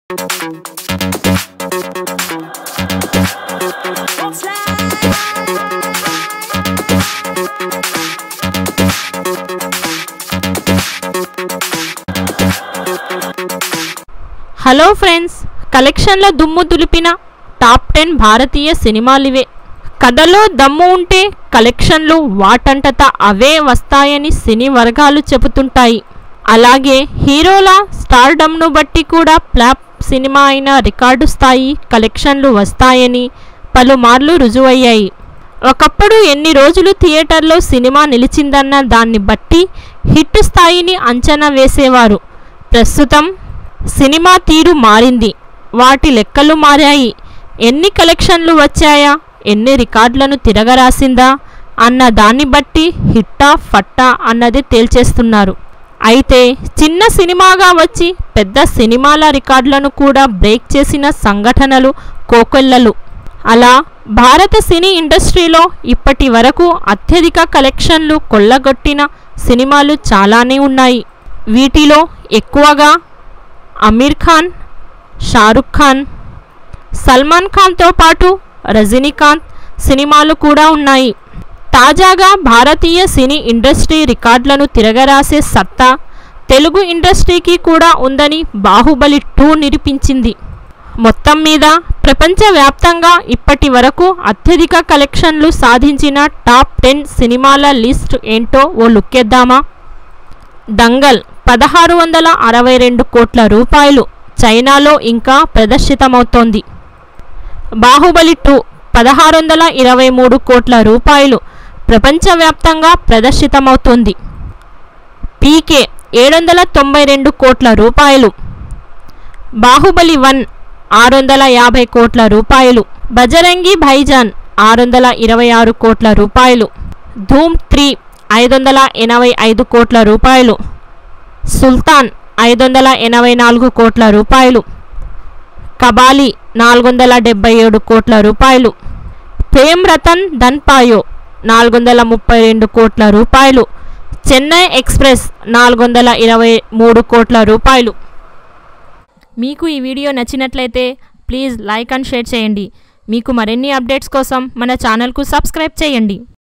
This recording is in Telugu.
హలో ఫ్రెండ్స్ కలెక్షన్ల దుమ్ము దులిపిన టాప్ టెన్ భారతీయ సినిమాలివే కథలో దమ్ము ఉంటే కలెక్షన్లు వాటంతట అవే వస్తాయని సినీ వర్గాలు చెబుతుంటాయి అలాగే హీరోల స్టార్డమ్ను బట్టి కూడా ప్లాప్ సినిమా అయిన రికార్డు స్థాయి కలెక్షన్లు వస్తాయని పలుమార్లు రుజువయ్యాయి ఒకప్పుడు ఎన్ని రోజులు థియేటర్లో సినిమా నిలిచిందన్న దాన్ని బట్టి హిట్ స్థాయిని అంచనా వేసేవారు ప్రస్తుతం సినిమా తీరు మారింది వాటి లెక్కలు మారాయి ఎన్ని కలెక్షన్లు వచ్చాయా ఎన్ని రికార్డులను తిరగరాసిందా అన్న దాన్ని బట్టి హిట్టా ఫట్టా అన్నది తేల్చేస్తున్నారు అయితే చిన్న సినిమాగా వచ్చి పెద్ద సినిమాల రికార్డులను కూడా బ్రేక్ చేసిన సంఘటనలు కోకొల్లలు అలా భారత సినీ ఇండస్ట్రీలో ఇప్పటి వరకు అత్యధిక కలెక్షన్లు కొల్లగొట్టిన సినిమాలు చాలానే ఉన్నాయి వీటిలో ఎక్కువగా అమీర్ ఖాన్ షారుఖ్ ఖాన్ సల్మాన్ ఖాన్తో పాటు రజనీకాంత్ సినిమాలు కూడా ఉన్నాయి తాజాగా భారతీయ సినీ ఇండస్ట్రీ రికార్డులను తిరగరాసే సత్తా తెలుగు ఇండస్ట్రీకి కూడా ఉందని బాహుబలి టూ నిరూపించింది మొత్తం మీద ప్రపంచవ్యాప్తంగా ఇప్పటి వరకు అత్యధిక కలెక్షన్లు సాధించిన టాప్ టెన్ సినిమాల లిస్ట్ ఏంటో ఓ లుక్కేద్దామా దంగల్ పదహారు వందల అరవై రెండు కోట్ల రూపాయలు చైనాలో ఇంకా ప్రదర్శితమవుతోంది బాహుబలి టూ పదహారు వందల ఇరవై మూడు కోట్ల రూపాయలు ప్రపంచవ్యాప్తంగా ప్రదర్శితమవుతుంది పీకే ఏడు వందల తొంభై రెండు కోట్ల రూపాయలు బాహుబలి వన్ ఆరు వందల యాభై కోట్ల రూపాయలు బజరంగి భైజాన్ ఆరు వందల ఇరవై ఆరు కోట్ల రూపాయలు ధూమ్ త్రీ ఐదు వందల ఎనభై ఐదు కోట్ల రూపాయలు సుల్తాన్ ఐదు వందల ఎనభై నాలుగు కోట్ల రూపాయలు కబాలి నాలుగు వందల డెబ్బై ఏడు కోట్ల రూపాయలు ప్రేమ్ రతన్ ధన్పాయో నాలుగు వందల ముప్పై రెండు కోట్ల రూపాయలు చెన్నై ఎక్స్ప్రెస్ నాలుగు వందల ఇరవై మూడు కోట్ల రూపాయలు మీకు ఈ వీడియో నచ్చినట్లయితే ప్లీజ్ లైక్ అండ్ షేర్ చేయండి మీకు మరిన్ని అప్డేట్స్ కోసం మన ఛానల్కు సబ్స్క్రైబ్ చేయండి